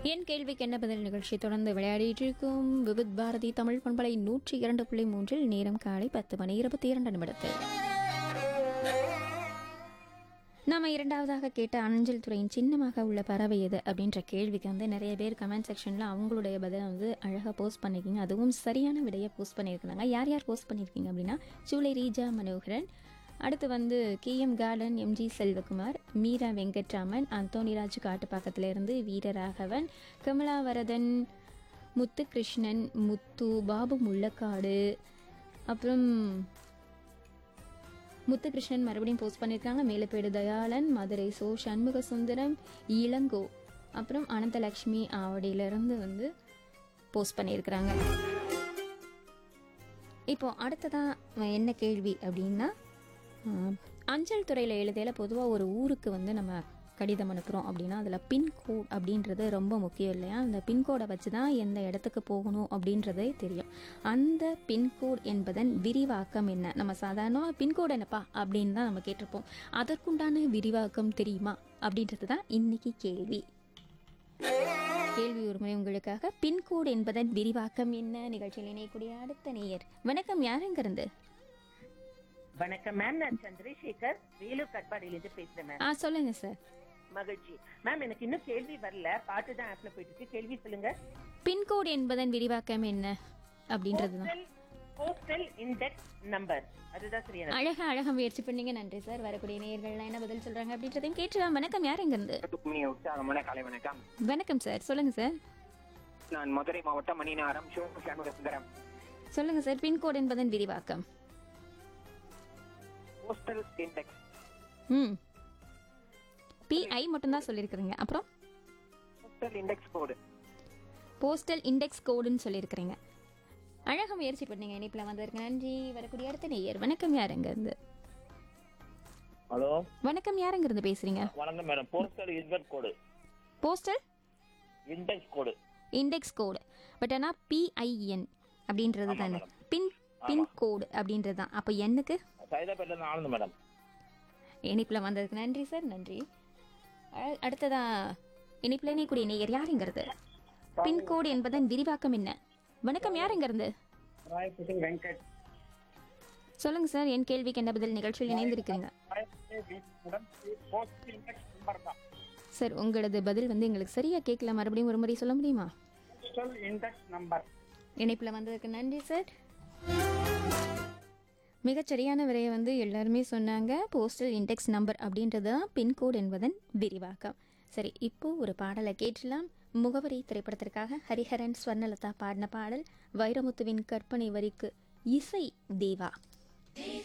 என் கேள்விக்கு என்ன பதில் நிகழ்ச்சி தொடர்ந்து விளையாடிட்டு இருக்கும் விவித் பாரதி தமிழ் பண்பலை நூற்றி இரண்டு புள்ளி மூன்றில் நேரம் காலை பத்து மணி இருபத்தி இரண்டு நிமிடத்தில் நாம இரண்டாவதாக கேட்ட அஞ்சல் துறையின் சின்னமாக உள்ள பறவை எது அப்படின்ற கேள்விக்கு வந்து நிறைய பேர் கமெண்ட் செக்ஷனில் அவங்களுடைய பதிலை வந்து அழகாக போஸ்ட் பண்ணியிருக்கீங்க அதுவும் சரியான விடையை போஸ்ட் பண்ணியிருக்கிறாங்க யார் யார் போஸ்ட் பண்ணியிருக்கீங்க அப்படின்னா சூளை ரீஜா மனோகரன் அடுத்து வந்து KM garden MG Selvakumar Meera Venkatraman Anthonyraj காட்டுப்பாக்கத்திலிருந்து வீரராகவன் கமலாவரதன் முத்துகிருஷ்ணன் முத்து பாபு முள்ளக்காடு அப்புறம் முத்துகிருஷ்ணன் மறுபடியும் போஸ்ட் பண்ணியிருக்காங்க மேலப்பேடு தயாளன் மதுரை சோ சண்முக சுந்தரம் இளங்கோ அப்புறம் அனந்தலக்ஷ்மி ஆவடியிலிருந்து வந்து போஸ்ட் பண்ணியிருக்கிறாங்க இப்போ அடுத்ததா என்ன கேள்வி அப்படின்னா ஆஹ், அஞ்சல் துறையில் எழுதையில பொதுவாக ஒரு ஊருக்கு வந்து நம்ம கடிதம் அனுப்புகிறோம் அப்படின்னா அதில் பின்கோட் அப்படின்றது ரொம்ப முக்கியம் இல்லையா அந்த பின்கோடை வச்சு தான் எந்த இடத்துக்கு போகணும் அப்படின்றதே தெரியும் அந்த பின்கோட் என்பதன் விரிவாக்கம் என்ன நம்ம சாதாரண பின்கோடு என்னப்பா அப்படின்னு தான் நம்ம கேட்டிருப்போம் அதற்குண்டான விரிவாக்கம் தெரியுமா அப்படின்றது தான் இன்னைக்கு கேள்வி கேள்வி ஒருமுறை உங்களுக்காக பின்கோடு என்பதன் விரிவாக்கம் என்ன நிகழ்ச்சியில் இணையக்கூடிய அடுத்த நேயர் வணக்கம் யாருங்கிருந்து வணக்கம் மேம் நான் சந்திரசேகர் வேலூர் கட்பாடியிலிருந்து பேசுறேன் மேம் ஆ சொல்லுங்க சார் மகிழ்ச்சி மேம் எனக்கு இன்னும் கேள்வி வரல பாட்டு தான் ஆப்ல போயிட்டு இருக்கு கேள்வி சொல்லுங்க பின்கோடு என்பதன் விரிவாக்கம் என்ன அப்படின்றது தான் போஸ்டல் போஸ்டல் இண்டெக்ஸ் நம்பர் அதுதான் சரியான அழகா அழகா முயற்சி பண்ணீங்க நன்றி சார் வரக்கூடிய நேயர்கள்லாம் என்ன பதில் சொல்றாங்க அப்படின்றதையும் கேட்டுலாம் வணக்கம் யாருங்கிருந்து இனிய உற்சாகமான காலை வணக்கம் வணக்கம் சார் சொல்லுங்க சார் நான் மதுரை மாவட்டம் மணிநாரம் சிவ சண்முக சுந்தரம் சொல்லுங்க சார் பின்கோடு என்பதன் விரிவாக்கம் போஸ்டல் இண்டெக்ஸ் ம் பிஐ மட்டும்தான் சொல்லியிருக்கிறீங்க அப்புறம் postal index code postal index கோடுன்னு சொல்லியிருக்கிறீங்க அழகா முயற்சி பண்ணீங்க இணைப்பில் வந்ததற்கு நன்றி வரக்கூடிய அடுத்த நேயர் வணக்கம் யாருங்க இருந்து ஹலோ வணக்கம் யாருங்க இருந்து பேசுறீங்க வணக்கம் madam postal invert code postal index code index code but ஆனால் பிஐஎன் அப்படின்றது தானே பின் பின் கோடு அப்படின்றது தான் அப்போ எண்ணுக்கு சைதாப்பேட்டில இருந்து ஆனந்த் மேடம் இணைப்பில் வந்ததுக்கு நன்றி சார் நன்றி அ- அடுத்ததா இணைப்பில் இணையக்கூடிய நேயர் யாருங்கிறது பின்கோடு என்பதன் விரிவாக்கம் என்ன வணக்கம் யாருங்கிறது ராயபுரம் வெங்கட் சொல்லுங்க சார் என் கேள்விக்கு என்ன பதில் நிகழ்ச்சியில் இணைந்திருக்கிறீங்க போஸ்டல் இண்டெக்ஸ் நம்பர் தான் சார் உங்களது பதில் வந்து எங்களுக்கு சரியா கேட்கல மறுபடியும் ஒரு முறை சொல்ல முடியுமா போஸ்டல் இண்டெக்ஸ் நம்பர் இணைப்பில் வந்ததுக்கு நன்றி சார் மிகச்சரியான விரையை வந்து எல்லாருமே சொன்னாங்க போஸ்டல் இண்டெக்ஸ் நம்பர் அப்படின்றது தான் பின்கோடு என்பதன் விரிவாக்கம் சரி இப்போ ஒரு பாடலை கேட்டலாம் முகவரி திரைப்படத்திற்காக ஹரிஹரன் ஸ்வர்ணலதா பாடின பாடல் வைரமுத்துவின் கற்பனை வரிக்கு இசை தேவா